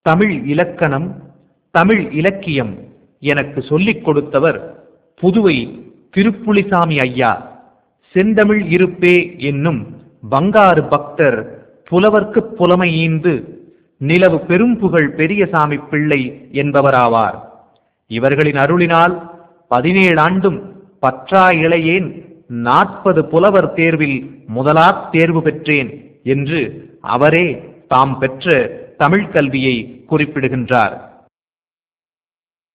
தமிழ் இலக்கணம் தமிழ் இலக்கியம் எனக்கு சொல்லிக் கொடுத்தவர் புதுவை திருப்புலிசாமி ஐயா செந்தமிழ் இருப்பே என்னும் பங்காரு பக்தர் புலவர்க்குப் புலமை ஈந்து நிலவு பெரும்புகழ் பெரியசாமி பிள்ளை என்பவராவார் இவர்களின் அருளினால் பதினேழாண்டும் பற்றா இளையேன் நாற்பது புலவர் தேர்வில் முதலாத் தேர்வு பெற்றேன் என்று அவரே தாம் பெற்ற தமிழ் கல்வியை குறிப்பிடுகின்றார்